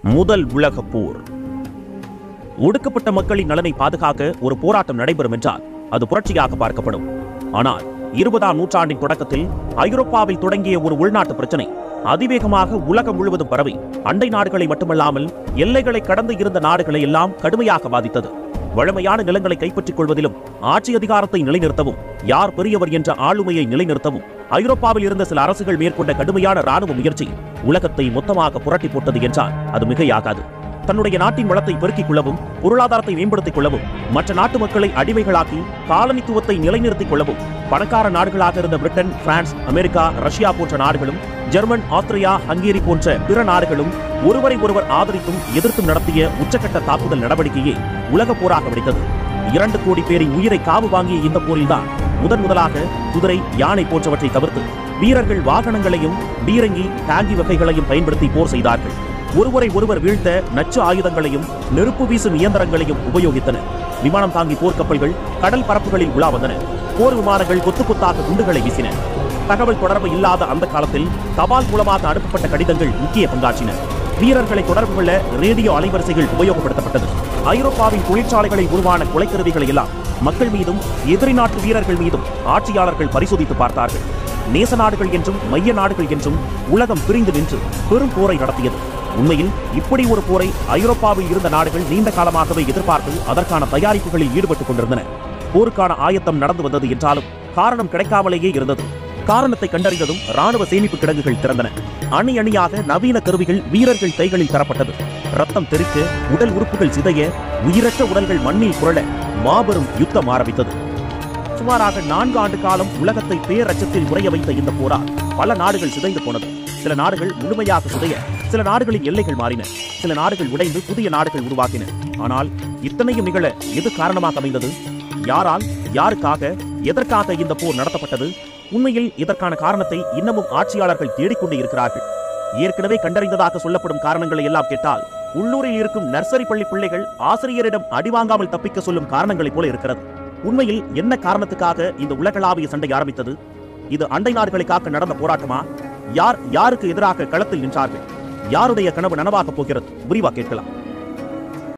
முதல் உலக போர் ஒடுக்கப்பட்ட மக்களின் நலனை பாதுகாக்க ஒரு போராட்டம் நடைபெறும் என்றால் அது புரட்சியாக பார்க்கப்படும் ஆனால் இருபதாம் நூற்றாண்டின் தொடக்கத்தில் ஐரோப்பாவில் தொடங்கிய ஒரு உள்நாட்டு பிரச்சனை அதிவேகமாக உலகம் முழுவதும் பரவி அண்டை நாடுகளை மட்டுமல்லாமல் எல்லைகளை கடந்து இருந்த நாடுகளை எல்லாம் கடுமையாக பாதித்தது வழமையான நிலங்களை கைப்பற்றிக் கொள்வதிலும் ஆட்சி அதிகாரத்தை நிலைநிறுத்தவும் யார் பெரியவர் என்ற ஆளுமையை நிலைநிறுத்தவும் ஐரோப்பாவில் இருந்த சில அரசுகள் மேற்கொண்ட கடுமையான ராணுவ முயற்சி உலகத்தை மொத்தமாக புரட்டி போட்டது என்றால் அது மிகையாகாது தன்னுடைய நாட்டின் வளத்தை பெருக்கிக் கொள்ளவும் பொருளாதாரத்தை மேம்படுத்திக் கொள்ளவும் மற்ற நாட்டு மக்களை அடிமைகளாக்கி காலனித்துவத்தை நிலைநிறுத்திக் கொள்ளவும் பணக்கார நாடுகளாக இருந்த பிரிட்டன் பிரான்ஸ் அமெரிக்கா ரஷ்யா போன்ற நாடுகளும் ஜெர்மன் ஆஸ்திரியா ஹங்கேரி போன்ற பிற நாடுகளும் ஒருவரை ஒருவர் ஆதரித்தும் எதிர்த்தும் நடத்திய உச்சக்கட்ட தாக்குதல் நடவடிக்கையே உலக போராக வெடித்தது இரண்டு கோடி பேரின் உயிரை காவு வாங்கிய இந்த போரில்தான் முதன் முதலாக குதிரை யானை போன்றவற்றை தவிர்த்து வீரர்கள் வாகனங்களையும் பீரங்கி டாங்கி வகைகளையும் பயன்படுத்தி போர் செய்தார்கள் ஒருவரை ஒருவர் வீழ்த்த நச்சு ஆயுதங்களையும் நெருப்பு வீசும் இயந்திரங்களையும் உபயோகித்தனர் விமானம் தாங்கி போர்க்கப்பல்கள் கடல் பரப்புகளில் உலா வந்தன போர் விமானங்கள் கொத்து கொத்தாக குண்டுகளை வீசின தகவல் தொடர்பு இல்லாத அந்த காலத்தில் தபால் மூலமாக அனுப்பப்பட்ட கடிதங்கள் முக்கிய பங்காற்றின வீரர்களை தொடர்பு கொள்ள ரேடியோ அலைவரிசைகள் உபயோகப்படுத்தப்பட்டது ஐரோப்பாவின் தொழிற்சாலைகளில் உருவான கொலைக்கருவிகளை எல்லாம் மக்கள் மீதும் எதிரி நாட்டு வீரர்கள் மீதும் ஆட்சியாளர்கள் பரிசோதித்து பார்த்தார்கள் நேச நாடுகள் என்றும் மைய நாடுகள் என்றும் உலகம் பிரிந்து நின்று பெரும் போரை நடத்தியது உண்மையில் இப்படி ஒரு போரை ஐரோப்பாவில் இருந்த நாடுகள் நீண்ட காலமாகவே எதிர்பார்த்து அதற்கான தயாரிப்புகளில் ஈடுபட்டுக் கொண்டிருந்தன போருக்கான ஆயத்தம் நடந்து வந்தது என்றாலும் காரணம் கிடைக்காமலேயே இருந்தது காரணத்தை கண்டறிந்ததும் ராணுவ சேமிப்பு கிடங்குகள் திறந்தன அணி அணியாக நவீன கருவிகள் வீரர்கள் கைகளில் தரப்பட்டது ரத்தம் தெறிக்க உடல் உறுப்புகள் சிதைய உயிரற்ற உடல்கள் மண்ணில் புரள மாபெரும் யுத்தம் ஆரம்பித்தது சுமாராக நான்கு ஆண்டு காலம் உலகத்தை பேரச்சத்தில் உறைய வைத்த இந்த போரால் பல நாடுகள் சிதைந்து போனது சில நாடுகள் முழுமையாக சிதைய சில நாடுகளின் எல்லைகள் மாறின சில நாடுகள் உடைந்து புதிய நாடுகள் உருவாக்கின ஆனால் இத்தனையும் நிகழ எது காரணமாக அமைந்தது யாரால் யாருக்காக எதற்காக இந்த போர் நடத்தப்பட்டது உண்மையில் இதற்கான காரணத்தை இன்னமும் ஆட்சியாளர்கள் தேடிக்கொண்டு இருக்கிறார்கள் ஏற்கனவே கண்டறிந்ததாக சொல்லப்படும் காரணங்களை எல்லாம் கேட்டால் உள்ளூரில் இருக்கும் நர்சரி பள்ளி பிள்ளைகள் ஆசிரியரிடம் அடிவாங்காமல் தப்பிக்க சொல்லும் காரணங்களைப் போல இருக்கிறது உண்மையில் என்ன காரணத்துக்காக இந்த உலகளாவிய சண்டை ஆரம்பித்தது இது அண்டை நாடுகளை காக்க நடந்த போராட்டமா யார் யாருக்கு எதிராக களத்தில் நின்றார்கள் யாருடைய கனவு நனவாக போகிறது விரிவா கேட்கலாம்